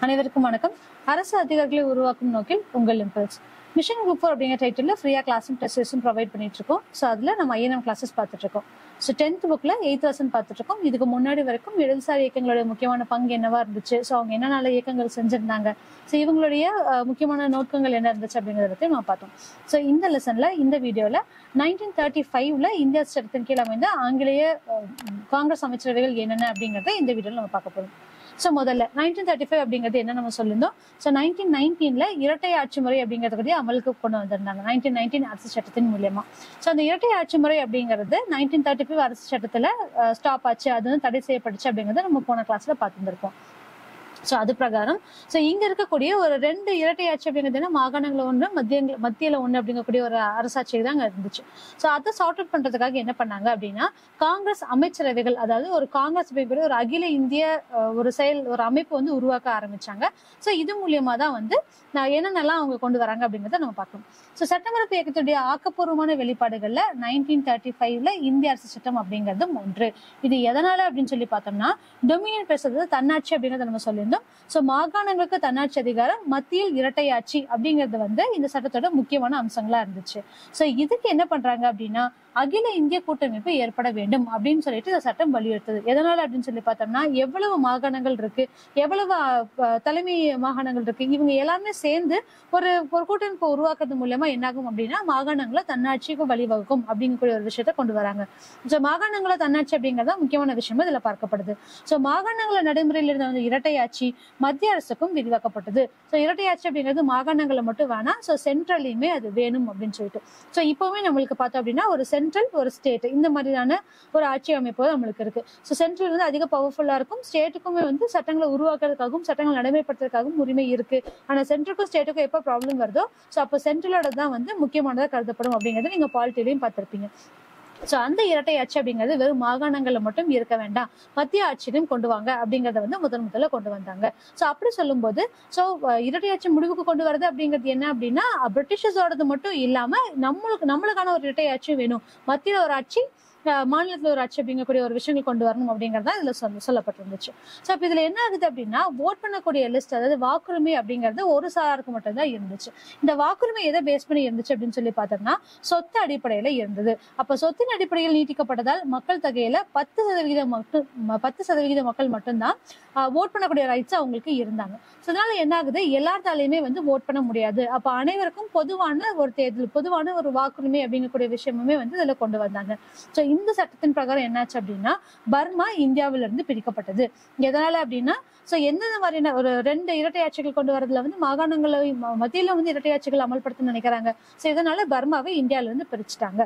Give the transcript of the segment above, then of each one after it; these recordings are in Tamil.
அனைவருக்கும் வணக்கம் அரசு அதிகாரிகளை உருவாக்கும் நோக்கில் உங்கள் இம்பல்ஸ் மிஷன் குரூப் ஃபோர் அப்படிங்கிற டைட்டில் ஃப்ரீயாக கிளாஸும் டெஸ்ட்ஸும் ப்ரொவைட் பண்ணிட்டு இருக்கோம் ஸோ அதில் நம்ம ஐஎன்எம் கிளாஸஸ் பார்த்துட்டு இருக்கோம் ஸோ டென்த் புக்கில் எயித் லெசன் பார்த்துட்டு இருக்கோம் இதுக்கு முன்னாடி வரைக்கும் இடதுசாரி இயக்கங்களோட முக்கியமான பங்கு என்னவா இருந்துச்சு ஸோ அவங்க என்னென்ன இயக்கங்கள் செஞ்சிருந்தாங்க ஸோ இவங்களுடைய அஹ், முக்கியமான நோக்கங்கள் என்ன இருந்துச்சு அப்படிங்கிறத பற்றி நம்ம பார்த்தோம் ஸோ இந்த லெசனில் இந்த வீடியோவில் நைன்டீன் தேர்ட்டி ஃபைவ்ல இந்தியா சட்டத்தின் கீழ் அமைந்த ஆங்கிலேய அஹ், காங்கிரஸ் அமைச்சரவைகள் என்னென்ன அப்படிங்கிறத இந்த வீடியோவில் நம்ம பார்க்க போகிறோம் ஸோ முதல்ல நைன்டீன் தேர்ட்டி ஃபைவ் அப்படிங்கிறது என்ன நம்ம சொல்லியிருந்தோம் ஸோ நைன்டீன் நைன்டீன்ல இரட்டை ஆட்சி முறை அப்படிங்கிறது கூட அமலுக்கு கொண்டு வந்திருந்தாங்க நைன்டீன் நைன்டீன் அரசு சட்டத்தின் மூலியமா ஸோ அந்த இரட்டை ஆட்சி முறை அப்படிங்கிறது நைன்டீன் தேர்ட்டி ஃபைவ் அரசு சட்டத்துல ஸ்டாப் ஆச்சு அது வந்து தடை செய்யப்பட்டுச்சு அப்படிங்கறத நம்ம போன கிளாஸ்ல பார்த்துருக்கோம் ஸோ அது பிரகாரம் ஸோ இங்க இருக்கக்கூடிய ஒரு ரெண்டு இரட்டை ஆட்சி அப்படிங்கிறது என்ன மாகாணங்கள் ஒன்று மத்திய மத்தியில ஒன்று அப்படிங்கக்கூடிய ஒரு அரசாட்சி தான் அங்க இருந்துச்சு ஸோ அதை சார்ட் அவுட் பண்றதுக்காக என்ன பண்ணாங்க அப்படின்னா காங்கிரஸ் அமைச்சரவைகள் அதாவது ஒரு காங்கிரஸ் அமைப்பு ஒரு அகில இந்திய அஹ், ஒரு செயல் ஒரு அமைப்பு வந்து உருவாக்க ஆரம்பிச்சாங்க ஸோ இது மூலியமா தான் வந்து நான் என்னென்னலாம் அவங்க கொண்டு வராங்க அப்படிங்கிறத நம்ம பார்க்கணும் ஸோ சட்டமரப்பு இயக்கத்துடைய ஆக்கப்பூர்வமான வெளிப்பாடுகள்ல நைன்டீன் தேர்ட்டி ஃபைவ்ல இந்திய அரசு சட்டம் அப்படிங்கிறதும் ஒன்று இது எதனால அப்படின்னு சொல்லி பார்த்தோம்னா டொமினியன் பேசுறது தன்னாட்சி அப்படிங்கறத நம்ம சொல்லியிருந்தோம் ஸோ மாகாணங்களுக்கு தன்னாட்சி அதிகாரம் மத்தியில் இரட்டையாட்சி அப்படிங்கிறது வந்து இந்த சட்டத்தோட முக்கியமான அம்சங்களா இருந்துச்சு ஸோ இதுக்கு என்ன பண்றாங்க அப்படின்னா அகில இந்திய கூட்டமைப்பு ஏற்பட வேண்டும் அப்படின்னு சொல்லிட்டு இந்த சட்டம் வலியுறுத்துது எதனால அப்படின்னு சொல்லி பார்த்தோம்னா எவ்வளவு மாகாணங்கள் இருக்கு எவ்வளவு அஹ், தலைமை மாகாணங்கள் இருக்கு இவங்க எல்லாமே சேர்ந்து ஒரு ஒரு கூட்டமைப்பு உருவாக்குறது மூலியமா என்னாகும் அப்படின்னா மாகாணங்களை தன்னாட்சிக்கு வழிவகுக்கும் அப்படிங்கக்கூடிய ஒரு விஷயத்த கொண்டு வராங்க ஸோ மாகாணங்களை தன்னாட்சி அப்படிங்கறது முக்கியமான விஷயம் இதுல பார்க்கப்படுது ஸோ மாகாணங்கள நடைமுறையில் இருந்த வந்து இரட்டையாட்சி மத்திய அரசுக்கும் விரிவாக்கப்பட்டது ஸோ இரட்டையாட்சி அப்படிங்கிறது மாகாணங்களை மட்டும் வேணாம் ஸோ சென்ட்ரலையுமே அது வேணும் அப்படின்னு சொல்லிட்டு ஸோ இப்போவே நம்மளுக்கு பார்த்தோம் அப்படின்னா ஒரு சென்ட்ரல் ஒரு ஸ்டேட் இந்த மாதிரியான ஒரு ஆட்சி அமைப்பு நம்மளுக்கு இருக்கு ஸோ சென்ட்ரல் வந்து அதிக பவர்ஃபுல்லா இருக்கும் ஸ்டேட்டுக்குமே வந்து சட்டங்களை உருவாக்குறதுக்காகவும் சட்டங்கள் நடைமுறைப்படுத்துறதுக்காகவும் உரிமை இருக்கு ஆனா சென்ட்ரலுக்கும் ஸ்டேட்டுக்கும் எப்போ ப்ராப்ளம் வருதோ ஸோ அப்போ சென்ட்ரலோட தான் வந்து முக்கியமானதாக கருதப்படும் அப்படிங்கிறது நீங்க பாலிட்டிலையும் பார்த்திருப்பீங்க ஸோ அந்த இரட்டை ஆட்சி அப்படிங்கிறது வெறும் மாகாணங்கள்ல மட்டும் இருக்க வேண்டாம் மத்திய ஆட்சியிலும் கொண்டு வாங்க அப்படிங்கறத வந்து முதன் முதல்ல கொண்டு வந்தாங்க ஸோ அப்படி சொல்லும்போது ஸோ இரட்டை ஆட்சி முடிவுக்கு கொண்டு வரது அப்படிங்கிறது என்ன அப்படின்னா பிரிட்டிஷர்ஸோடது மட்டும் இல்லாம நம்மளுக்கு நம்மளுக்கான ஒரு இரட்டை ஆட்சியும் வேணும் மத்தியில ஒரு ஆட்சி அஹ், மாநிலத்துல ஒரு ஆட்சி அப்படிங்கக்கூடிய ஒரு விஷயங்கள் கொண்டு வரணும் அப்படிங்கறது தான் இதுல சொல்ல சொல்லப்பட்டிருந்துச்சு ஸோ இப்போ இதுல என்ன ஆகுது அப்படின்னா ஓட் பண்ணக்கூடிய லிஸ்ட் அதாவது வாக்குரிமை அப்படிங்கிறது ஒரு சாராருக்கு மட்டும் தான் இருந்துச்சு இந்த வாக்குரிமை எதை பேஸ் பண்ணி இருந்துச்சு அப்படின்னு சொல்லி பார்த்தோம்னா சொத்து அடிப்படையில இருந்தது அப்ப சொத்தின் அடிப்படையில் நீட்டிக்கப்பட்டதால் மக்கள் தொகையில பத்து சதவிகிதம் மட்டும் ம- பத்து சதவிகித மக்கள் மட்டும்தான் ஓட் பண்ணக்கூடிய ரைட்ஸ் அவங்களுக்கு இருந்தாங்க ஸோ அதனால என்ன ஆகுது எல்லாத்தாலையுமே வந்து ஓட் பண்ண முடியாது அப்ப அனைவருக்கும் பொதுவான ஒரு தேர்தல் பொதுவான ஒரு வாக்குரிமை அப்படிங்கக்கூடிய விஷயமுமே வந்து இதுல கொண்டு வந்தாங்க ஸோ இந்த சட்டத்தின் பிரகாரம் என்னாச்சு அப்படின்னா பர்மா இந்தியாவில இருந்து பிரிக்கப்பட்டது எதனால அப்படின்னா ஸோ எந்தெந்த மாதிரியான ஒரு ரெண்டு இரட்டை ஆட்சிகள் கொண்டு வரதுல வந்து மாகாணங்களை ம- மத்தியில வந்து இரட்டை ஆட்சிகள் அமல்படுத்த நினைக்கிறாங்க ஸோ இதனால பர்மாவை இந்தியால இருந்து பிரிச்சுட்டாங்க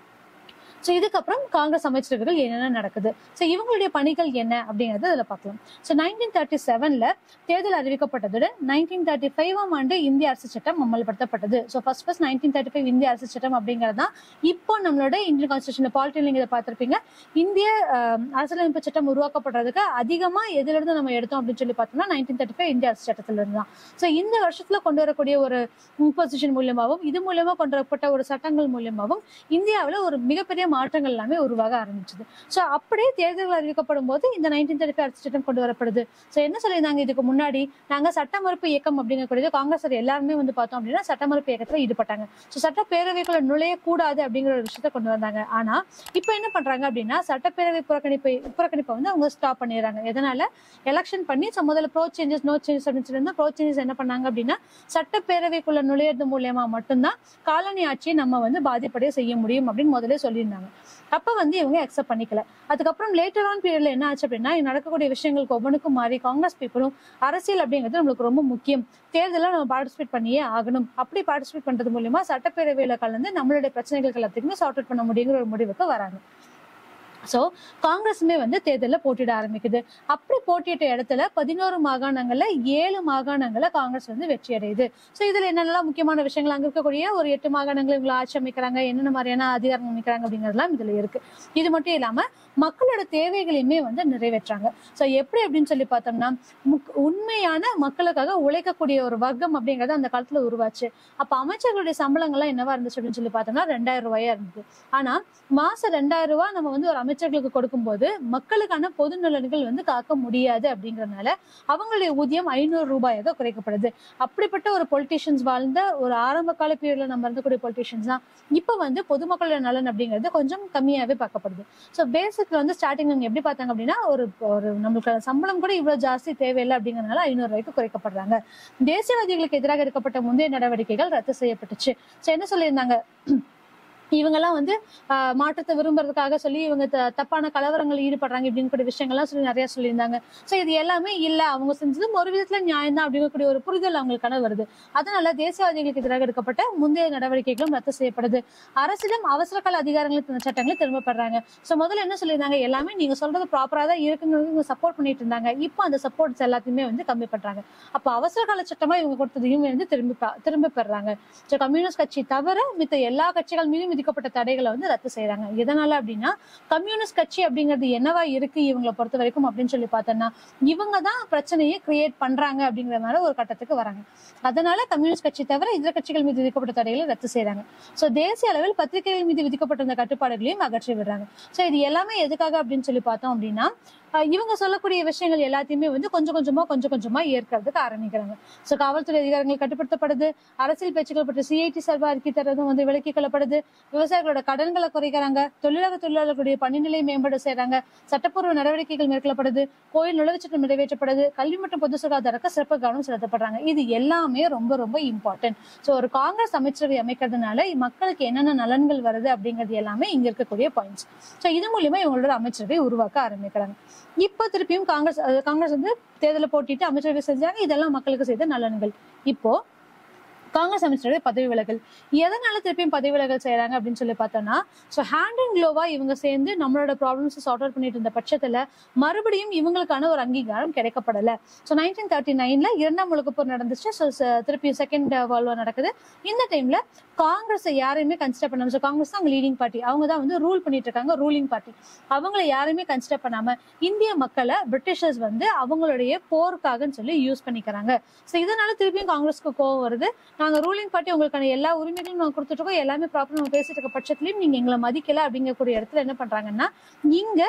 ஸோ இதுக்கப்புறம் காங்கிரஸ் அமைச்சர்கள் என்னென்ன நடக்குது ஸோ இவங்களுடைய பணிகள் என்ன அப்படிங்கறது இதுல பார்க்கலாம் ஸோ நைன்டீன் தேர்ட்டி செவன்ல தேர்தல் அறிவிக்கப்பட்டதுடன் நைன்டீன் தேர்ட்டி ஃபைவாம் ஆண்டு இந்திய அரசு சட்டம் அமல்படுத்தப்பட்டது so first first nineteen thirty five இந்திய அரசு சட்டம் அப்படிங்கிறது தான் இப்போ நம்மளோட இந்தியன் கான்ஸ்டியூஷன் பாலிட்டி நீங்க இதை பார்த்திருப்பீங்க இந்திய ஆஹ், அரசியலமைப்பு சட்டம் உருவாக்கப்படுறதுக்கு அதிகமா எதுல இருந்து நம்ம எடுத்தோம் அப்படின்னு சொல்லி பார்த்தோம்னா நைன்டீன் தேர்ட்டி ஃபைவ் இந்திய அரசு சட்டத்துல இருந்து தான் ஸோ இந்த வருஷத்துல கொண்டு வரக்கூடிய ஒரு பொசிஷன் மூலியமாகவும் இது மூலியமா கொண்டு வரப்பட்ட ஒரு சட்டங்கள் மூலியமாகவும் இந்தியாவில் ஒரு மிகப்பெரிய மாற்றங்கள் எல்லாமே உருவாக ஆரம்பிச்சது ஸோ அப்படியே தேர்தல் அறிவிக்கப்படும் போது இந்த நைன்டீன் தேர்ட்டி அரசு சட்டம் கொண்டு வரப்படுது ஸோ என்ன சொல்லியிருந்தாங்க இதுக்கு முன்னாடி நாங்க சட்ட மறுப்பு இயக்கம் அப்படிங்கக்கூடியது காங்கிரஸ் எல்லாருமே வந்து பார்த்தோம் அப்படின்னா சட்ட மறுப்பு இயக்கத்துல ஈடுபட்டாங்க ஸோ சட்டப்பேரவைக்குள்ள நுழையக்கூடாது அப்படிங்கிற ஒரு விஷயத்த கொண்டு வந்தாங்க ஆனா இப்போ என்ன பண்றாங்க அப்படின்னா சட்டப்பேரவை புறக்கணிப்பை புறக்கணிப்பை வந்து அவங்க ஸ்டாப் பண்ணிடுறாங்க எதனால எலெக்ஷன் பண்ணி ஸோ முதல்ல ப்ரோ சேஞ்சஸ் நோ சேஞ்சஸ் அப்படின்னு சொல்லி ப்ரோ சேஞ்சஸ் என்ன பண்ணாங்க அப்படின்னா சட்டப்பேரவைக்குள்ள நுழையிறது மூலியமா மட்டும்தான் காலனி ஆட்சியை நம்ம வந்து பாதிப்படைய செய்ய முடியும் அப்படின்னு முதல்ல சொல்லியிருந்தாங்க அப்ப வந்து இவங்க அக்செப்ட் பண்ணிக்கல அதுக்கப்புறம் லேட்டர் ஆன் பீரியட்ல என்ன ஆச்சு அப்படின்னா இங்க நடக்கக்கூடிய விஷயங்களுக்கு ஒவ்வொன்றுக்கும் மாறி காங்கிரஸ் பீப்புளும் அரசியல் அப்படிங்கிறது நம்மளுக்கு ரொம்ப முக்கியம் தேர்தலில் நம்ம பார்ட்டிசிபேட் பண்ணியே ஆகணும் அப்படி பார்ட்டிசிபேட் பண்றது மூலியமா சட்டப்பேரவையில கலந்து நம்மளுடைய பிரச்சனைகள் எல்லாத்துக்குமே சார்ட் அவுட் பண்ண முடியுங்கிற ஒரு முடிவுக்கு வராங்க சோ காங்கிரஸுமே வந்து தேர்தலில் போட்டியிட ஆரம்பிக்குது அப்படி போட்டியிட்ட இடத்துல பதினோரு மாகாணங்கள்ல ஏழு மாகாணங்கள்ல காங்கிரஸ் வந்து வெற்றி அடையுது சோ இதுல என்னென்னலாம் முக்கியமான விஷயங்கள் அங்க இருக்கக்கூடிய ஒரு எட்டு மாகாணங்கள் இவங்களை ஆட்சி அமைக்கிறாங்க என்னென்ன மாதிரியான அதிகாரம் அமைக்கிறாங்க அப்படிங்கறதுலாம் இதுல இருக்கு இது மட்டும் இல்லாம மக்களோட தேவைகளையுமே வந்து நிறைவேற்றாங்க சோ எப்படி அப்படின்னு சொல்லி பார்த்தோம்னா முக்- உண்மையான மக்களுக்காக உழைக்கக்கூடிய ஒரு வர்க்கம் அப்படிங்கறது அந்த காலத்துல உருவாச்சு அப்ப அமைச்சர்களுடைய சம்பளங்கள்லாம் என்னவா இருந்துச்சு அப்படின்னு சொல்லி பார்த்தோம்னா ரெண்டாயிரம் ரூபாயா இருந்தது ஆனா மாசம் ரெண்டாயிரம் ரூபாய் நம்ம வந்து ஒரு அமைச்சர்களுக்கு கொடுக்கும்போது மக்களுக்கான பொது நலன்கள் வந்து காக்க முடியாது அப்படிங்கறதுனால அவங்களுடைய ஊதியம் ஐநூறு ரூபாயாக குறைக்கப்படுது அப்படிப்பட்ட ஒரு பொலிட்டிஷியன்ஸ் வாழ்ந்த ஒரு ஆரம்ப கால பீரியட்ல நம்ம இருந்தக்கூடிய பொலிட்டிஷியன்ஸ் தான் இப்ப வந்து பொதுமக்களோட நலன் அப்படிங்கிறது கொஞ்சம் கம்மியாவே பார்க்கப்படுது ஸோ பேசிக்ல வந்து ஸ்டார்டிங் அவங்க எப்படி பார்த்தாங்க அப்படின்னா ஒரு ஒரு நம்மளுக்கு சம்பளம் கூட இவ்வளவு ஜாஸ்தி தேவையில்லை அப்படிங்கறதுனால ஐநூறு ரூபாய்க்கு குறைக்கப்படுறாங்க தேசியவாதிகளுக்கு எதிராக எடுக்கப்பட்ட முந்தைய நடவடிக்கைகள் ரத்து செய்யப்பட்டுச்சு ஸோ என்ன சொல்லியிருந்தாங்க இவங்கெல்லாம் வந்து ஆஹ், மாற்றத்தை விரும்புறதுக்காக சொல்லி இவங்க த- தப்பான கலவரங்கள் ஈடுபடுறாங்க இப்படின்னு கூடிய விஷயங்கள்லாம் சொல்லி நிறைய சொல்லியிருந்தாங்க சோ இது எல்லாமே இல்ல அவங்க செஞ்சது ஒரு விதத்துல நியாயம் தான் அப்படிங்கக்கூடிய ஒரு புரிதல் அவங்களுக்கான வருது அதனால தேசியவாதிகளுக்கு எதிராக எடுக்கப்பட்ட முந்தைய நடவடிக்கைகளும் ரத்து செய்யப்படுது அரசிடம் அவசர கால அதிகாரங்கள் தந்த சட்டங்களை திரும்பப்படுறாங்க சோ முதல்ல என்ன சொல்லியிருந்தாங்க எல்லாமே நீங்க சொல்றது ப்ராப்பரா தான் இருக்குன்னு சப்போர்ட் பண்ணிட்டு இருந்தாங்க இப்போ அந்த சப்போர்ட்ஸ் எல்லாத்தையுமே வந்து கம்மி பண்றாங்க அப்போ அவசர கால சட்டமா இவங்க கொடுத்ததையும் வந்து திரும்பி ப- திரும்பி பெறாங்க ஸோ கம்யூனிஸ்ட் கட்சி தவிர மித்த எல்லா கட்சிகள் மீதும் விதிக்கப்பட்ட தடைகளை வந்து ரத்து செய்யறாங்க எதனால அப்படின்னா கம்யூனிஸ்ட் கட்சி அப்படிங்கிறது என்னவா இருக்கு இவங்களை பொறுத்த வரைக்கும் அப்படின்னு சொல்லி பார்த்தோம்னா இவங்க தான் பிரச்சனையை கிரியேட் பண்றாங்க அப்படிங்கிற மாதிரி ஒரு கட்டத்துக்கு வராங்க அதனால கம்யூனிஸ்ட் கட்சி தவிர இதர கட்சிகள் மீது விதிக்கப்பட்ட தடைகளை ரத்து செய்யறாங்க ஸோ தேசிய அளவில் பத்திரிகைகள் மீது விதிக்கப்பட்டிருந்த கட்டுப்பாடுகளையும் அகற்றி விடுறாங்க ஸோ இது எல்லாமே எதுக்காக அப்படின்னு சொல்லி பார்த்தோம் அப்படின்னா அஹ் இவங்க சொல்லக்கூடிய விஷயங்கள் எல்லாத்தையுமே வந்து கொஞ்சம் கொஞ்சமா கொஞ்சம் கொஞ்சமா ஏற்கிறதுக்கு ஆரம்பிக்கிறாங்க ஸோ காவல்துறை அதிகாரங்கள் கட்டுப்படுத்தப்படுது அரசியல் பேச்சுக்கள் பற்றி சிஐடி சார்பா அறிக்கை தரதும் வந்து விலக்கிக் கொள்ளப்படுது விவசாயிகளோட கடன்களை குறைக்கிறாங்க தொழிலாளர் தொழிலாளர்களுடைய பணிநிலை மேம்பட செய்றாங்க சட்டப்பூர்வ நடவடிக்கைகள் மேற்கொள்ளப்படுது கோயில் நுழைவுச்சட்டம் நிறைவேற்றப்படுது கல்வி மற்றும் பொது சுகாதாரக்கு சிறப்பு கவனம் செலுத்தப்படுறாங்க இது எல்லாமே ரொம்ப ரொம்ப இம்பார்ட்டன்ட் ஸோ ஒரு காங்கிரஸ் அமைச்சரவை அமைக்கிறதுனால மக்களுக்கு என்னென்ன நலன்கள் வருது அப்படிங்கிறது எல்லாமே இங்க இருக்கக்கூடிய பாயிண்ட்ஸ் ஸோ இது மூலியமா இவங்களோட அமைச்சரவை உருவாக்க ஆரம்பிக்கிறாங்க இப்போ திருப்பியும் காங்கிரஸ் அஹ் காங்கிரஸ் வந்து தேர்தலை போட்டிட்டு அமைச்சரவை செஞ்சாங்க இதெல்லாம் மக்களுக்கு செய்த நலன்கள் இப்போ காங்கிரஸ் அமைச்சரவை பதவி விலகல் எதனால திருப்பியும் பதவி விலகல் செய்யறாங்க அப்படின்னு சொல்லி பார்த்தோம்னா ஸோ ஹேண்ட் அண்ட் க்ளோவா இவங்க சேர்ந்து நம்மளோட ப்ராப்ளம்ஸ் சார்ட் அவுட் பண்ணிட்டு இருந்த பட்சத்துல மறுபடியும் இவங்களுக்கான ஒரு அங்கீகாரம் கிடைக்கப்படல ஸோ நைன்டீன் தேர்ட்டி நைன்ல இரண்டாம் உலகப் போர் நடந்துச்சு ஸோ திருப்பியும் செகண்ட் வேர்ல்ட் வார் நடக்குது இந்த டைம்ல காங்கிரஸை யாரையுமே கன்சிடர் பண்ணாம ஸோ காங்கிரஸ் தான் லீடிங் பார்ட்டி அவங்க தான் வந்து ரூல் பண்ணிட்டு இருக்காங்க ரூலிங் பார்ட்டி அவங்கள யாரையுமே கன்சிடர் பண்ணாம இந்திய மக்களை பிரிட்டிஷர்ஸ் வந்து அவங்களுடைய போருக்காகன்னு சொல்லி யூஸ் பண்ணிக்கிறாங்க ஸோ இதனால திருப்பியும் காங்கிரஸ்க்கு கோவம் வருது நாங்க ரூலிங் பார்ட்டி உங்களுக்கான எல்லா உரிமைகளும் நாங்க கொடுத்துட்டு இருக்கோம் எல்லாமே ப்ராப்பர் நம்ம பேசிட்டு இருக்க பட்சத்துலயும் நீங்க எங்களை மதிக்கல அப்படிங்கக்கூடிய இடத்துல என்ன பண்றாங்கன்னா இங்க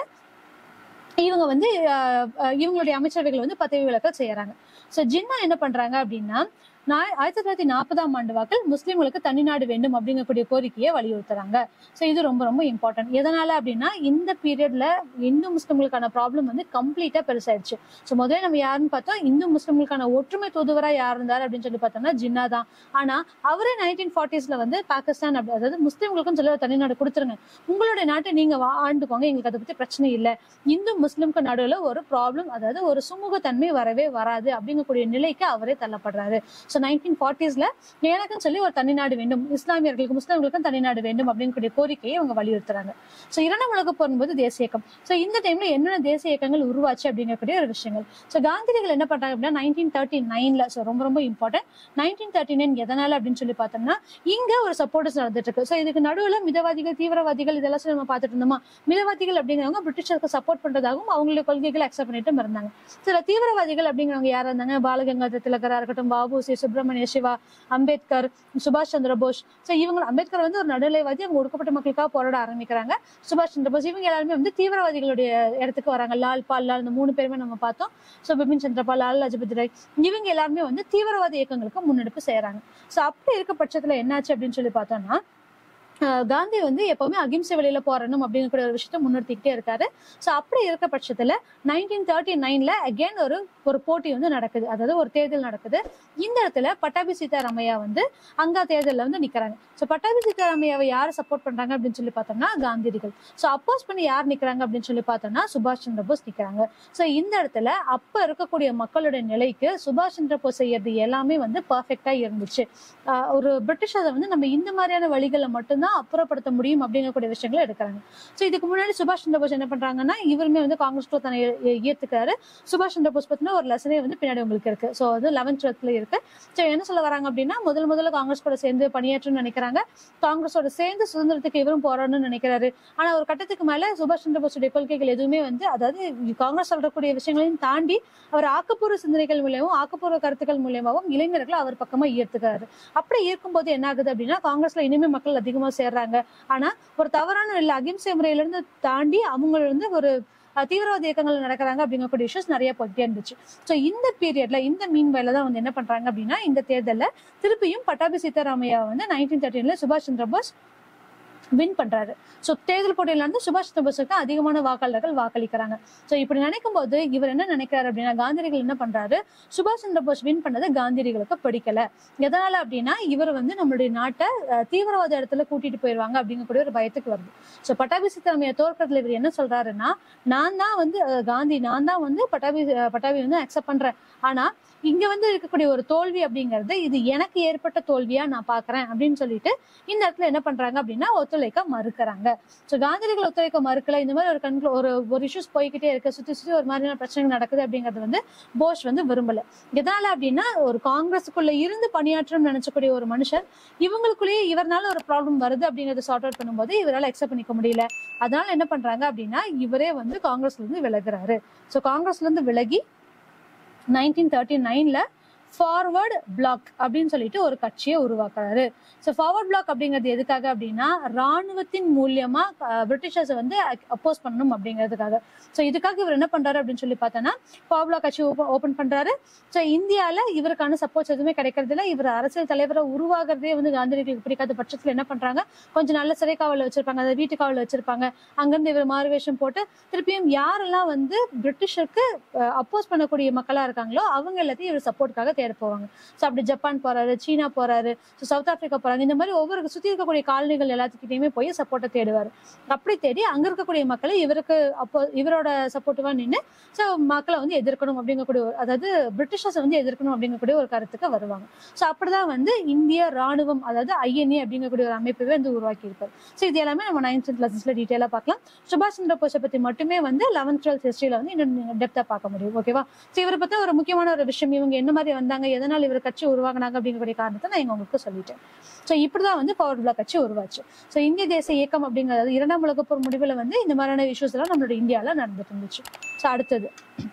இவங்க வந்து அஹ், அஹ், இவங்களுடைய அமைச்சரவைகள் வந்து பதவி விலக்கல் செய்யறாங்க சோ ஜின்னா என்ன பண்றாங்க அப்படின்னா நான் ஆயிரத்தி தொள்ளாயிரத்தி நாற்பதாம் ஆண்டு வாக்கில் முஸ்லிம்களுக்கு தனிநாடு வேண்டும் அப்படிங்கக்கூடிய கோரிக்கையை வலியுறுத்துறாங்க சோ இது ரொம்ப ரொம்ப இம்பார்ட்டன்ட் எதனால அப்படின்னா இந்த பீரியட்ல இந்து முஸ்லிம்களுக்கான ப்ராப்ளம் வந்து கம்ப்ளீட்டா பெருசாயிருச்சு சோ முதல்ல நம்ம யாருன்னு பார்த்தோம் இந்து முஸ்லிம்களுக்கான ஒற்றுமை தூதுவரா யார் இருந்தார் அப்படின்னு சொல்லி பார்த்தோம்னா ஜின்னா தான் ஆனா அவரே நைன்டீன் ஃபார்ட்டிஸ்ல வந்து பாகிஸ்தான் அப்படி அதாவது முஸ்லிம்களுக்கும் சொல்லி ஒரு தனிநாடு கொடுத்துருங்க உங்களுடைய நாட்டை நீங்க வா- ஆண்டுக்கோங்க எங்களுக்கு அதை பத்தி பிரச்சனை இல்லை இந்து முஸ்லிம்க்கு நடுவுல ஒரு ப்ராப்ளம் அதாவது ஒரு சுமூகத்தன்மை வரவே வராது அப்படிங்கக்கூடிய நிலைக்கு அவரே தள்ளப்படுறாரு ஸோ நைன்டீன் ஃபார்ட்டிஸ்ல எனக்குன்னு சொல்லி ஒரு தனிநாடு வேண்டும் இஸ்லாமியர்களுக்கு முஸ்லிம்களுக்கும் தனிநாடு வேண்டும் அப்படிங்கக்கூடிய கோரிக்கையை அவங்க வலியுறுத்துறாங்க ஸோ இரண்டாம் உலக போகும்போது தேசிய இயக்கம் ஸோ இந்த டைம்ல என்னென்ன தேசிய இயக்கங்கள் உருவாச்சு அப்படிங்கக்கூடிய ஒரு விஷயங்கள் ஸோ காந்தியடிகள் என்ன பண்றாங்க அப்படின்னா நைன்டீன் தேர்ட்டி நைன்ல ஸோ ரொம்ப ரொம்ப இம்பார்ட்டன்ட் நைன்டீன் தேர்ட்டி நைன் எதனால அப்படின்னு சொல்லி பார்த்தோம்னா இங்க ஒரு சப்போர்ட்டர்ஸ் நடந்துட்டு இருக்கு ஸோ இதுக்கு நடுவுல மிதவாதிகள் தீவிரவாதிகள் இதெல்லாம் சொல்லி நம்ம பார்த்துட்டு இருந்தோமா மிதவாதிகள் அப்படிங்கிறவங்க பிரிட்டிஷருக்கு சப்போர்ட் பண்றதாகவும் அவங்களுடைய கொள்கைகளை அக்செப்ட் பண்ணிட்டு இருந்தாங்க சில தீவிரவாதிகள் அப்படிங்கிறவங்க யாரா இருந்தாங்க பாலகங்காதர திலகரா இருக்கட்டும் பாபுசி சுப்பிரமணிய சிவா அம்பேத்கர் சுபாஷ் சந்திர போஸ் ஸோ இவங்க அம்பேத்கர் வந்து ஒரு நடுநிலைவாதி அவங்க ஒடுக்கப்பட்ட மக்களுக்காக போராட ஆரம்பிக்கிறாங்க சுபாஷ் சந்திர போஸ் இவங்க எல்லாருமே வந்து தீவிரவாதிகளுடைய இடத்துக்கு வராங்க லால் பால் லால் இந்த மூணு பேருமே நம்ம பார்த்தோம் ஸோ பிபின் சந்திரபால் லால் லஜபதி ராய் இவங்க எல்லாருமே வந்து தீவிரவாத இயக்கங்களுக்கு முன்னெடுப்பு செய்யறாங்க ஸோ அப்படி இருக்க பட்சத்துல என்னாச்சு அப்படின்னு சொல்லி பார்த்தோம்னா ஆஹ் காந்தி வந்து எப்பவுமே அகிம்சை வழியில போறணும் அப்படிங்கிற ஒரு விஷயத்த முன்னிறுத்திக்கிட்டே இருக்காரு ஸோ அப்படி இருக்க பட்சத்துல நைன்டீன் தேர்ட்டி நைன்ல அகேன் ஒரு ஒரு போட்டி வந்து நடக்குது அதாவது ஒரு தேர்தல் நடக்குது இந்த இடத்துல பட்டாபி சீதாராமையா வந்து அங்க தேர்தல்ல வந்து நிக்கிறாங்க ஸோ பட்டாபி சீதாராமையாவை யார் சப்போர்ட் பண்றாங்க அப்படின்னு சொல்லி பார்த்தோம்னா காந்தியடிகள் ஸோ அப்போஸ் பண்ணி யார் நிக்கிறாங்க அப்படின்னு சொல்லி பார்த்தோம்னா சுபாஷ் சந்திர போஸ் நிக்கிறாங்க ஸோ இந்த இடத்துல அப்ப இருக்கக்கூடிய மக்களுடைய நிலைக்கு சுபாஷ் சந்திர போஸ் செய்யறது எல்லாமே வந்து பர்ஃபெக்டா இருந்துச்சு ஆஹ் ஒரு பிரிட்டிஷரை வந்து நம்ம இந்த மாதிரியான வழிகளை மட்டும்தான் அப்புறப்படுத்த முடியும் அப்படிங்கக்கூடிய விஷயங்களை எடுக்கிறாங்க ஸோ இதுக்கு முன்னாடி சுபாஷ் சந்திர போஸ் என்ன பண்றாங்கன்னா இவருமே வந்து காங்கிரஸ்ல தன்னை ஏ- ஏ- ஏத்துக்கிறாரு சுபாஷ் சந்திர போஸ் பத்தின ஒரு லெசனே வந்து பின்னாடி உங்களுக்கு இருக்கு ஸோ வந்து லெவன்த் டுவெல்த்ல இருக்கு ஸோ என்ன சொல்ல வராங்க அப்படின்னா முதல் முதல்ல காங்கிரஸ் கூட சேர்ந்து பணியாற்றணும்னு நினைக்கிறாங்க காங்கிரஸோட சேர்ந்து சுதந்திரத்துக்கு இவரும் போராடணும்னு நினைக்கிறாரு ஆனா ஒரு கட்டத்துக்கு மேல சுபாஷ் சந்திர போஸுடைய கொள்கைகள் எதுவுமே வந்து அதாவது காங்கிரஸ் சொல்லக்கூடிய விஷயங்களையும் தாண்டி அவர் ஆக்கப்பூர்வ சிந்தனைகள் மூலியமும் ஆக்கப்பூர்வ கருத்துக்கள் மூலியமாவும் இளைஞர்களை அவர் பக்கமா ஈர்த்துக்கிறாரு அப்படி ஈர்க்கும்போது என்ன ஆகுது அப்படின்னா காங்கிரஸ்ல இனிமே மக்கள் அதிகமா சேர்றாங்க ஆனா ஒரு தவறான இல்ல அகிம்சை முறையில இருந்து தாண்டி அவங்க வந்து ஒரு அஹ், தீவிரவாத இயக்கங்கள் நடக்கிறாங்க அப்படிங்கக்கூடிய இஷ்யூஸ் நிறைய போயிட்டே இருந்துச்சு ஸோ இந்த பீரியட்ல இந்த மீன் வேலை தான் வந்து என்ன பண்றாங்க அப்படின்னா இந்த தேர்தல்ல திருப்பியும் பட்டாபி சீதாராமையா வந்து நைன்டீன் தேர்ட்டீன்ல சுபாஷ் சந்திர போஸ் வின் பண்றாரு ஸோ தேர்தல் போட்டியில இருந்து சுபாஷ் சந்திர போஸுக்கு அதிகமான வாக்காளர்கள் வாக்களிக்கிறாங்க ஸோ இப்படி நினைக்கும் போது இவர் என்ன நினைக்கிறாரு அப்படின்னா காந்தியடிகள் என்ன பண்றாரு சுபாஷ் சந்திர போஸ் வின் பண்ணது காந்தியடிகளுக்கு பிடிக்கல எதனால அப்படின்னா இவர் வந்து நம்மளுடைய நாட்டை அஹ், தீவிரவாத இடத்துல கூட்டிட்டு போயிருவாங்க அப்படிங்கக்கூடிய ஒரு பயத்துக்கு வருது ஸோ பட்டாபி சீதாராமையா தோற்கறதுல இவர் என்ன சொல்றாருன்னா நான் தான் வந்து அஹ், காந்தி நான் தான் வந்து பட்டாபி அஹ், பட்டாபி வந்து அக்செப்ட் பண்றேன் ஆனா இங்க வந்து இருக்கக்கூடிய ஒரு தோல்வி அப்படிங்கிறது இது எனக்கு ஏற்பட்ட தோல்வியா நான் பாக்குறேன் அப்படின்னு சொல்லிட்டு இந்த இடத்துல என்ன பண்றாங்க அப்படின்னா ஒத்துழைக்க மறுக்கிறாங்க ஸோ காந்தியடிகள் ஒத்துழைக்க மறுக்கல இந்த மாதிரி ஒரு கண்ட்ரோ ஒரு ஒரு இஷ்யூஸ் போய்கிட்டே இருக்கு சுத்தி சுத்தி ஒரு மாதிரியான பிரச்சனைகள் நடக்குது அப்படிங்கிறது வந்து போஸ் வந்து விரும்பல எதனால அப்படின்னா ஒரு காங்கிரஸுக்குள்ள இருந்து பணியாற்றம் நினைச்சக்கூடிய ஒரு மனுஷன் இவங்களுக்குள்ளேயே இவர்னால ஒரு ப்ராப்ளம் வருது அப்படிங்கறத சார்ட் அவுட் பண்ணும்போது இவரால் அக்செப்ட் பண்ணிக்க முடியல அதனால என்ன பண்றாங்க அப்படின்னா இவரே வந்து காங்கிரஸ்ல இருந்து விலகுறாரு ஸோ காங்கிரஸ்ல இருந்து விலகி நைன்டீன் தேர்ட்டி நைன்ல ஃபார்வர்ட் பிளாக் அப்படின்னு சொல்லிட்டு ஒரு கட்சியை உருவாக்குறாரு ஸோ ஃபார்வர்ட் பிளாக் அப்படிங்கிறது எதுக்காக அப்படின்னா ராணுவத்தின் மூலியமா பிரிட்டிஷர்ஸை வந்து அப்போஸ் பண்ணணும் அப்படிங்கிறதுக்காக ஸோ இதுக்காக இவர் என்ன பண்றாரு அப்படின்னு சொல்லி பார்த்தோன்னா ஃபார்வர்ட் பிளாக் கட்சி ஓப்பன் பண்றாரு ஸோ இந்தியால இவருக்கான சப்போர்ட்ஸ் எதுவுமே கிடைக்கிறது இல்ல இவர் அரசியல் தலைவரை உருவாகிறதே வந்து காந்தியடிகளுக்கு பிடிக்காத பட்சத்துல என்ன பண்றாங்க கொஞ்சம் நல்ல சிறை காவலில் வச்சிருப்பாங்க அதாவது வீட்டு காவலில் வச்சிருப்பாங்க அங்கிருந்து இவர் மாறுவேஷம் போட்டு திருப்பியும் யாரெல்லாம் வந்து பிரிட்டிஷருக்கு அப்போஸ் பண்ணக்கூடிய மக்களா இருக்காங்களோ அவங்க எல்லாத்தையும் இவர் சப்போர்ட்டுக்காக தேட போவாங்க ஸோ அப்படி ஜப்பான் போறாரு சீனா போறாரு ஸோ சவுத் ஆப்பிரிக்கா போறாங்க இந்த மாதிரி ஒவ்வொரு சுத்தி இருக்கக்கூடிய காலனிகள் எல்லாத்துக்கிட்டையுமே போய் சப்போர்ட்டை தேடுவார் அப்படி தேடி அங்க இருக்கக்கூடிய மக்களை இவருக்கு அப்போ இவரோட சப்போர்ட்டிவா நின்று ஸோ மக்களை வந்து எதிர்க்கணும் அப்படிங்கக்கூடிய ஒரு- அதாவது பிரிட்டிஷர்ஸை வந்து எதிர்க்கணும் அப்படிங்கக்கூடிய ஒரு கருத்துக்கு வருவாங்க ஸோ அப்படிதான் வந்து இந்திய ராணுவம் அதாவது ஐஎன்ஏ அப்படிங்கக்கூடிய ஒரு அமைப்பவே வந்து உருவாக்கி இருப்பார் ஸோ இது எல்லாமே நம்ம நைன்த் கிளாஸஸ்ல டீட்டெயிலாக பார்க்கலாம் சுபாஷ் சந்திர போஸை பத்தி மட்டுமே வந்து லெவன்த் டுவெல்த் ஹிஸ்டரியில வந்து இன்னும் டெப்தா பார்க்க முடியும் ஓகேவா ஸோ இவரை பத்தி ஒரு முக்கியமான ஒரு விஷயம் இவங்க என்ன மாதிரி வந்தாங்க எதனால் இவர் கட்சி உருவாக்குனாங்க அப்படிங்கக்கூடிய காரணத்தை நான் இங்க உங்களுக்கு சொல்லிட்டேன் ஸோ இப்படிதான் வந்து பவர் பிளாக் கட்சி உருவாச்சு ஸோ இந்திய தேச இயக்கம் அப்படிங்கிறது இரண்டாம் உலகப் போர் முடிவில் வந்து இந்த மாதிரியான இஷ்யூஸ் எல்லாம் நம்மளோட இந்தியாவில் நடந்துட்டு இருந்துச்சு ஸோ அடுத்தது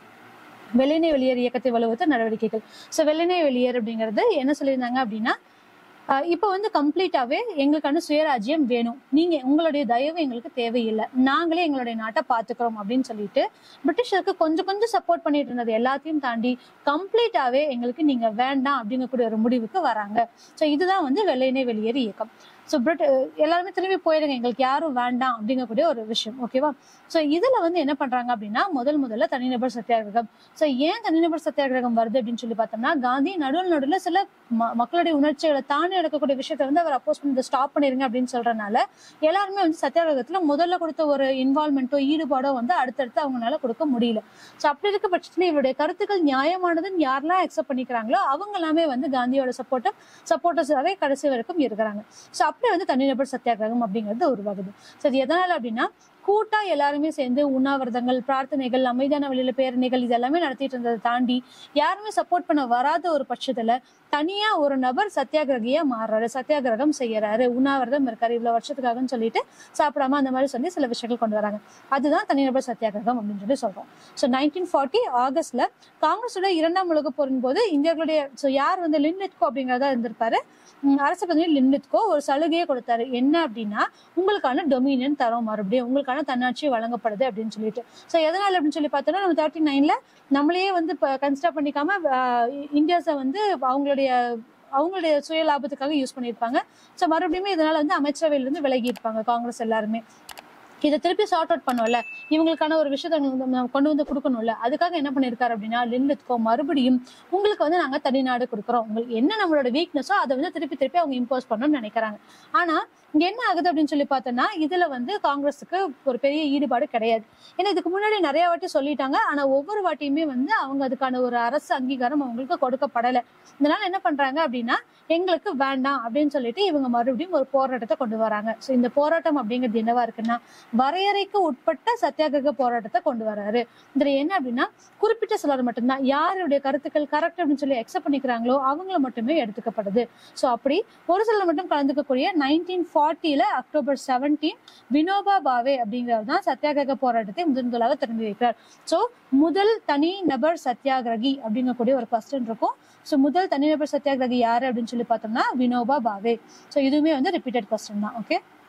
வெள்ளினை வெளியேறு இயக்கத்தை வலுவத்த நடவடிக்கைகள் ஸோ வெள்ளினை வெளியேறு அப்படிங்கிறது என்ன சொல்லியிருந்தாங்க அப்படின்னா ஆஹ் இப்போ வந்து கம்ப்ளீட்டாவே எங்களுக்கான சுயராஜ்யம் வேணும் நீங்க உங்களுடைய தயவு எங்களுக்கு தேவையில்லை நாங்களே எங்களுடைய நாட்டை பாத்துக்கிறோம் அப்படின்னு சொல்லிட்டு பிரிட்டிஷருக்கு கொஞ்சம் கொஞ்சம் சப்போர்ட் பண்ணிட்டு இருந்தது எல்லாத்தையும் தாண்டி கம்ப்ளீட்டாவே எங்களுக்கு நீங்க வேண்டாம் அப்படிங்கக்கூடிய ஒரு முடிவுக்கு வராங்க ஸோ இதுதான் வந்து வெள்ளையனே வெளியேறு இயக்கம் ஸோ பிரிட் எல்லாருமே திரும்பி போயிடுங்க எங்களுக்கு யாரும் வேண்டாம் அப்படிங்கக்கூடிய ஒரு விஷயம் ஓகேவா ஸோ இதுல வந்து என்ன பண்றாங்க அப்படின்னா முதல் முதல்ல தனிநபர் சத்தியாகிரகம் ஸோ ஏன் தனிநபர் சத்தியாகிரகம் வருது அப்படின்னு சொல்லி பார்த்தோம்னா காந்தி நடுவில் நடுவில் சில ம- மக்களுடைய உணர்ச்சிகளை தாண்டி நடக்கக்கூடிய விஷயத்த வந்து அவர் அப்போஸ் பண்ணி ஸ்டாப் பண்ணிருங்க அப்படின்னு சொல்றதுனால எல்லாருமே வந்து சத்தியாகிரகத்துல முதல்ல கொடுத்த ஒரு இன்வால்மெண்ட்டோ ஈடுபாடோ வந்து அடுத்தடுத்து அவங்களால கொடுக்க முடியல ஸோ அப்படி இருக்க பட்சத்துல இவருடைய கருத்துக்கள் நியாயமானதுன்னு யாரெல்லாம் அக்செப்ட் பண்ணிக்கிறாங்களோ அவங்க எல்லாமே வந்து காந்தியோட சப்போர்ட்டும் சப்போர்ட்டர்ஸாவே கடைசி வரைக்கும் இருக்கிறாங்க ஸோ அப்படி வந்து தனிநபர் சத்தியாகிரகம் அப்படிங்கிறது உருவாகுது ஸோ இது எதனால அப்படின்னா கூட்டா எல்லாருமே சேர்ந்து உண்ணாவிரதங்கள் பிரார்த்தனைகள் அமைதியான வழியில பேரணிகள் இது எல்லாமே நடத்திட்டு இருந்ததை தாண்டி யாருமே சப்போர்ட் பண்ண வராத ஒரு பட்சத்துல தனியா ஒரு நபர் சத்தியாகிரகியா மாறுறாரு சத்தியாகிரகம் செய்யறாரு உண்ணாவிரதம் இருக்காரு இவ்வளவு வருஷத்துக்காகன்னு சொல்லிட்டு சாப்பிடாம அந்த மாதிரி சொல்லி சில விஷயங்கள் கொண்டு வராங்க அதுதான் தனிநபர் சத்தியாகிரகம் அப்படின்னு சொல்லி சொல்றோம் ஸோ நைன்டீன் ஃபார்ட்டி ஆகஸ்ட்ல காங்கிரஸோட இரண்டாம் உலகப் போரின் போது இந்தியர்களுடைய ஸோ யார் வந்து லின்லித்கோ அப்படிங்கிறதா இருந்திருப்பாரு உம் அரசு பிரதிநிதி லின்லித்கோ ஒரு சலுகையை கொடுத்தாரு என்ன அப்படின்னா உங்களுக்கான டொமினியன் தரோம் மறுபடியும் உங்களுக்கான தன்னாட்சி வழங்கப்படுது அப்படின்னு சொல்லிட்டு ஸோ எதனால அப்படின்னு சொல்லி பார்த்தோம்னா நம்ம தேர்ட்டி நைன்ல நம்மளையே வந்து இப்போ கன்சிடர் பண்ணிக்காம இந்தியாஸை வந்து அவங்களுடைய அவங்களுடைய சுய லாபத்துக்காக யூஸ் பண்ணியிருப்பாங்க ஸோ மறுபடியும் இதனால வந்து அமைச்சரவையிலிருந்து விலகி இருப்பாங்க காங்கிரஸ் எல்லாருமே இதை திருப்பி சார்ட் அவுட் பண்ணும்ல இவங்களுக்கான ஒரு விஷயத்தை உங்களுக்கு நம்ம கொண்டு வந்து கொடுக்கணும்ல அதுக்காக என்ன பண்ணிருக்காரு அப்படின்னா லின்லித்கோ மறுபடியும் உங்களுக்கு வந்து நாங்க தனிநாடு கொடுக்குறோம் உங்களுக்கு என்ன நம்மளோட வீக்னஸோ அதை வந்து திருப்பி திருப்பி அவங்க இம்போஸ் பண்ணணும்னு நினைக்கிறாங்க ஆனா இங்க என்ன ஆகுது அப்படின்னு சொல்லி பார்த்தோம்னா இதுல வந்து காங்கிரஸுக்கு ஒரு பெரிய ஈடுபாடு கிடையாது ஏன்னா இதுக்கு முன்னாடி நிறைய வாட்டி சொல்லிட்டாங்க ஆனா ஒவ்வொரு வாட்டியுமே வந்து அவங்க அதுக்கான ஒரு அரசு அங்கீகாரம் அவங்களுக்கு கொடுக்கப்படலை இதனால என்ன பண்றாங்க அப்படின்னா எங்களுக்கு வேண்டாம் அப்படின்னு சொல்லிட்டு இவங்க மறுபடியும் ஒரு போராட்டத்தை கொண்டு வராங்க ஸோ இந்த போராட்டம் அப்படிங்கிறது என்னவா இருக்குன்னா வரையறைக்கு உட்பட்ட சத்தியாகிரக போராட்டத்தை கொண்டு வராரு இதுல என்ன அப்படின்னா குறிப்பிட்ட சிலர் மட்டும்தான் யாருடைய கருத்துக்கள் கரெக்ட் அப்படின்னு சொல்லி அக்செப்ட் பண்ணிக்கிறாங்களோ அவங்கள மட்டுமே எடுத்துக்கப்படுது ஸோ அப்படி ஒரு சிலர் மட்டும் கலந்துக்கக்கூடிய நைன்டீன் ஃபார்ட்டியில அக்டோபர் செவன்டீன் வினோபா பாவே அப்படிங்கிறவர் தான் சத்தியாகிரக போராட்டத்தை முதன் முதலாக திறந்து வைக்கிறார் ஸோ முதல் தனி நபர் சத்தியாகிரகி அப்படிங்கக்கூடிய ஒரு கொஸ்டின் இருக்கும் ஸோ முதல் தனிநபர் சத்தியாகிரகி யாரு அப்படின்னு சொல்லி பார்த்தோம்னா வினோபா பாவே ஸோ இதுவுமே வந்து ரிப்பீட்டட் கொஸ்டின் தான் ஓகே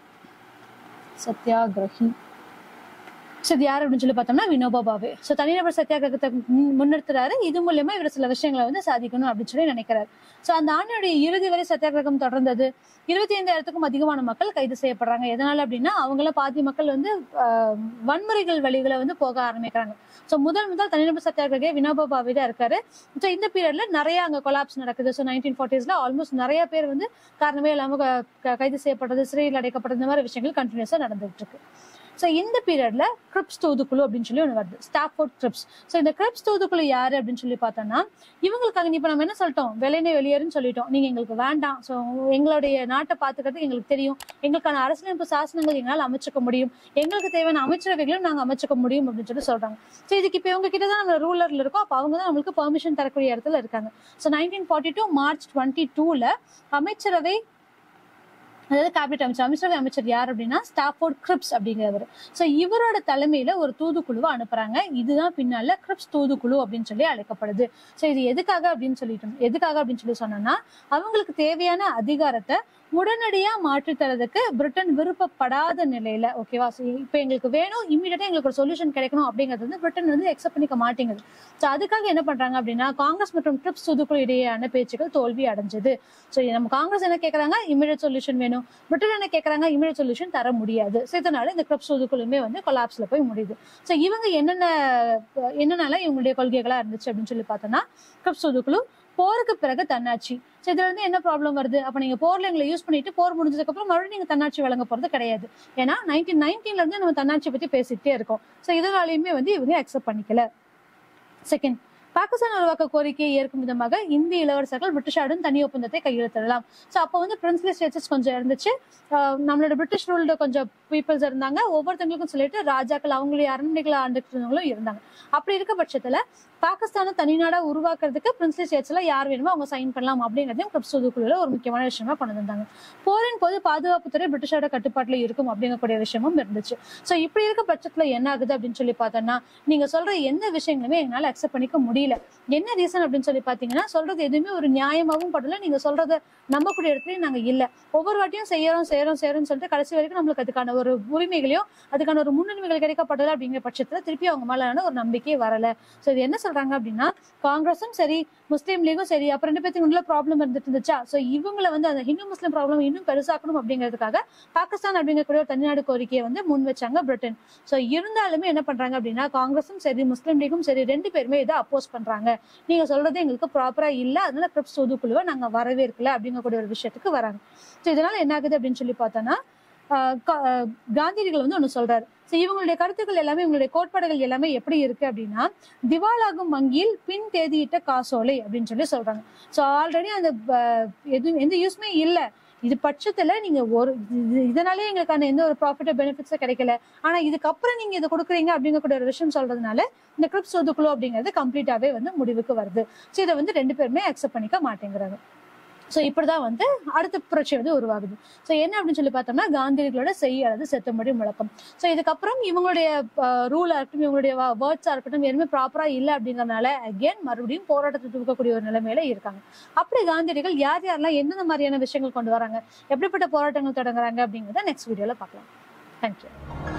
சத்யாகிரகி ஸோ இது யார் அப்படின்னு சொல்லி பார்த்தோம்னா வினோபா பாவே ஸோ தனிநபர் சத்தியாகிரகத்தை முன்- முன்னிறுத்துறாரு இது மூலியமா இவர் சில விஷயங்களை வந்து சாதிக்கணும் அப்படின்னு சொல்லி நினைக்கிறாரு ஸோ அந்த ஆண்டினுடைய இறுதி வரை சத்தியாகிரகம் தொடர்ந்தது இருபத்தி ஐந்தாயிரத்துக்கும் அதிகமான மக்கள் கைது செய்யப்படுறாங்க எதனால அப்படின்னா அவங்கள பாதி மக்கள் வந்து ஆஹ், வன்முறைகள் வழிகளை வந்து போக ஆரம்பிக்கிறாங்க ஸோ முதல் முதல் தனிநபர் சத்தியாகிரகே வினோபா பாவே தான் இருக்காரு ஸோ இந்த பீரியட்ல நிறைய அங்க கொலாப்ஸ் நடக்குது ஸோ நைன்டீன் ஃபார்ட்டிஸ்ல ஆல்மோஸ்ட் நிறைய பேர் வந்து காரணமே இல்லாம க- க- கைது செய்யப்படுறது சிறையில் அடைக்கப்படுறது இந்த மாதிரி விஷயங்கள் கண்டினியூஸா நடந்துட்டு இருக்கு ஸோ இந்த பீரியட்ல கிரிப்ஸ் தூதுக்குழு அப்படின்னு சொல்லி ஒன்று வருது ஸ்டாஃபோர்ட் கிரிப்ஸ் ஸோ இந்த கிரிப்ஸ் தூதுக்குழு யாரு அப்படின்னு சொல்லி பார்த்தோம்னா இவங்களுக்காக இப்போ நம்ம என்ன சொல்லிட்டோம் வெளியே வெளியேறுன்னு சொல்லிட்டோம் நீங்க எங்களுக்கு வேண்டாம் ஸோ எங்களுடைய நாட்டை பார்த்துக்கிறது எங்களுக்கு தெரியும் எங்களுக்கான அரசியலமைப்பு சாசனங்கள் எங்களால் அமைச்சுக்க முடியும் எங்களுக்கு தேவையான அமைச்சரவைகளும் நாங்கள் அமைச்சுக்க முடியும் அப்படின்னு சொல்லி சொல்றாங்க ஸோ இதுக்கு இப்போ இவங்க கிட்ட தான் நம்ம ரூலர்ல இருக்கோம் அப்போ அவங்க தான் நம்மளுக்கு பெர்மிஷன் தரக்கூடிய இடத்துல இருக்காங்க so nineteen forty two March twenty டூல அமைச்சரவை அதாவது கேபினட் அமைச்சர் அமைச்சரவை அமைச்சர் யார் அப்படின்னா ஸ்டாஃபோர்ட் கிரிப்ஸ் அப்படிங்கிறவர் ஸோ இவரோட தலைமையில ஒரு தூதுக்குழுவை அனுப்புறாங்க இதுதான் பின்னால கிரிப்ஸ் தூதுக்குழு அப்படின்னு சொல்லி அழைக்கப்படுது ஸோ இது எதுக்காக அப்படின்னு சொல்லிட்டு எதுக்காக அப்படின்னு சொல்லி சொன்னோம்னா அவங்களுக்கு தேவையான அதிகாரத்தை உடனடியா மாற்றி தரதுக்கு பிரிட்டன் விருப்பப்படாத நிலையில ஓகேவா ஸோ இப்போ எங்களுக்கு வேணும் இமீடியட்டா எங்களுக்கு ஒரு சொல்யூஷன் கிடைக்கணும் அப்படிங்கிறது வந்து பிரிட்டன் வந்து எக்ஸப்ட் பண்ணிக்க மாட்டேங்குது ஸோ அதுக்காக என்ன பண்றாங்க அப்படின்னா காங்கிரஸ் மற்றும் ட்ரிப்ஸ் தூதுக்குழு இடையேயான பேச்சுக்கள் தோல்வி அடைஞ்சது ஸோ நம்ம காங்கிரஸ் என்ன கேட்கறாங்க இமீடியட் சொல்யூஷன் வேணும் பிரிட்டன் என்ன கேட்கறாங்க இமீடியட் சொல்யூஷன் தர முடியாது ஸோ இதனால இந்த கிரிப்ஸ் தூதுக்குழுமே வந்து கொலாப்ஸ்ல போய் முடியுது ஸோ இவங்க என்னென்ன என்னென்னலாம் இவங்களுடைய கொள்கைகளா இருந்துச்சு அப்படின்னு சொல்லி பார்த்தோம்னா கிரிப்ஸ் தூதுக்குழு போருக்கு பிறகு தன்னாட்சி ஸோ இதுல இருந்து என்ன ப்ராப்ளம் வருது அப்ப நீங்க போர்ல எங்களை யூஸ் பண்ணிட்டு போர் முடிஞ்சதுக்கு அப்புறம் மறுபடியும் நீங்க தன்னாட்சி வழங்க போறது கிடையாது ஏன்னா நைன்டீன் நைன்டீன்ல இருந்து நம்ம தன்னாட்சி பத்தி பேசிட்டே இருக்கோம் ஸோ இதனாலையுமே வந்து இவங்க அக்செப்ட் பண்ணிக்கல செகண்ட் பாகிஸ்தான் உருவாக்க கோரிக்கையை ஏற்கும் விதமாக இந்திய இளவரசர்கள் பிரிட்டிஷாருடன் தனி ஒப்பந்தத்தை கையெழுத்திடலாம் ஸோ அப்போ வந்து பிரின்ஸ்லி ஸ்டேட்டஸ் கொஞ்சம் இருந்துச்சு ஆஹ் நம்மளோட பிரிட்டிஷ் ரூல்டு கொஞ்சம் பீப்புள்ஸ் இருந்தாங்க ஒவ்வொருத்தங்களுக்கும் சொல்லிட்டு ராஜாக்கள் அவங்களுடைய அரண்மனைகளை ஆண்டுட்டு இருந்தவங்களும் இருந்தாங்க அப்படி இருக்க பட்சத்துல பாகிஸ்தானை தனிநாடா உருவாக்குறதுக்கு பிரின்ஸ்லி ஸ்டேட்ஸ்ல யார் வேணுமோ அவங்க சைன் பண்ணலாம் அப்படிங்கிறதையும் கிரிப்ஸ் தூதுக்குழுல ஒரு முக்கியமான விஷயமா கொண்டு வந்தாங்க போரின் போது பாதுகாப்புத்துறை பிரிட்டிஷோட கட்டுப்பாட்டுல இருக்கும் அப்படிங்கக்கூடிய விஷயமும் இருந்துச்சு ஸோ இப்படி இருக்க பட்சத்துல என்ன ஆகுது அப்படின்னு சொல்லி பார்த்தோம்னா நீங்க சொல்ற எந்த விஷயங்களுமே எங்களால அக்செப்ட் பண்ணிக்க முடியல என்ன ரீசன் அப்படின்னு சொல்லி பாத்தீங்கன்னா சொல்றது எதுவுமே ஒரு நியாயமாகவும் படல நீங்க சொல்றத நம்பக்கூடிய இடத்துலயும் நாங்க இல்ல ஒவ்வொரு வாட்டியும் செய்யறோம் செய்யறோம் செய்யறோம்னு சொல்லிட்டு கடைசி வரைக்கும் நம்மளுக்கு அதுக்கான ஒரு உரிமைகளையும் அதுக்கான ஒரு முன்னுரிமைகள் கிடைக்கப்படல அப்படிங்கிற பட்சத்துல திருப்பி அவங்க மேலான ஒரு நம்பிக்கையே வரல ஸோ இது என்ன சொல்றாங்க அப்படின்னா காங்கிரஸும் சரி முஸ்லீம் லீகும் சரி அப்புறம் ரெண்டு பேத்துக்கு உள்ள ப்ராப்ளம் இருந்துட்டு இருந்துச்சா ஸோ இவங்களை வந்து அந்த ஹிந்து முஸ்லீம் ப்ராப்ளம் இன்னும் பெருசாக்கணும் அப்படிங்கிறதுக்காக பாகிஸ்தான் அப்படிங்கக்கூடிய ஒரு தனிநாடு கோரிக்கையை வந்து முன் வச்சாங்க பிரிட்டன் ஸோ இருந்தாலுமே என்ன பண்றாங்க அப்படின்னா காங்கிரஸும் சரி முஸ்லீம் லீகும் சரி ரெண்டு பேருமே இதை அப்போஸ் பண்றாங்க நீங்க சொல்றது எங்களுக்கு ப்ராப்பரா இல்ல அதனால கிரிப்ஸ் பொதுக்குழுவை நாங்க வரவேற்கல அப்படிங்கக்கூடிய ஒரு விஷயத்துக்கு வராங்க ஸோ இதனால என்ன ஆகுது அப்படின்னு சொல்லி பார்த்தோம்னா ஆஹ் கா- ஆஹ் காந்தியடிகள் வந்து ஒண்ணு சொல்றாரு ஸோ இவங்களுடைய கருத்துக்கள் எல்லாமே இவங்களுடைய கோட்பாடுகள் எல்லாமே எப்படி இருக்கு அப்படின்னா திவாலாகும் வங்கியில் பின் தேதியிட்ட காசோலை அப்படின்னு சொல்லி சொல்றாங்க ஸோ ஆல்ரெடி அந்த ஆஹ், எதுவும் எந்த யூஸ்மே இல்லை இது பட்சத்துல நீங்க ஒரு இது- இதனாலே எங்களுக்கான எந்த ஒரு ப்ராஃபிட்டோ பெனிஃபிட்ஸும் கிடைக்கல ஆனா இதுக்கப்புறம் நீங்க இதை கொடுக்குறீங்க அப்படிங்கக்கூடிய ஒரு விஷயம் சொல்றதுனால இந்த கிரிப்ஸ் ஒதுக்குழு அப்படிங்கிறது கம்ப்ளீட்டாவே வந்து முடிவுக்கு வருது ஸோ இதை வந்து ரெண்டு பேருமே அக்செப்ட் பண்ணிக்க மாட்டேங்கிறாங்க ஸோ இப்படிதான் வந்து அடுத்த புரட்சி வந்து உருவாகுது ஸோ என்ன அப்படின்னு சொல்லி பார்த்தோம்னா காந்தியடிகளோட செய் அல்லது செத்தும்படி முழக்கம் ஸோ இதுக்கப்புறம் இவங்களுடைய ரூலா இருக்கட்டும் இவங்களுடைய வேர்ட்ஸா இருக்கட்டும் எதுவுமே ப்ராப்பரா இல்லை அப்படிங்கறதுனால அகேன் மறுபடியும் போராட்டத்தை தூக்கக்கூடிய ஒரு நிலைமையில இருக்காங்க அப்படி காந்தியடிகள் யார் யாரெல்லாம் எந்தெந்த மாதிரியான விஷயங்கள் கொண்டு வராங்க எப்படிப்பட்ட போராட்டங்கள் தொடங்குறாங்க அப்படிங்கிறத நெக்ஸ்ட் வீடியோல பார்க்கலாம் தேங்க்யூ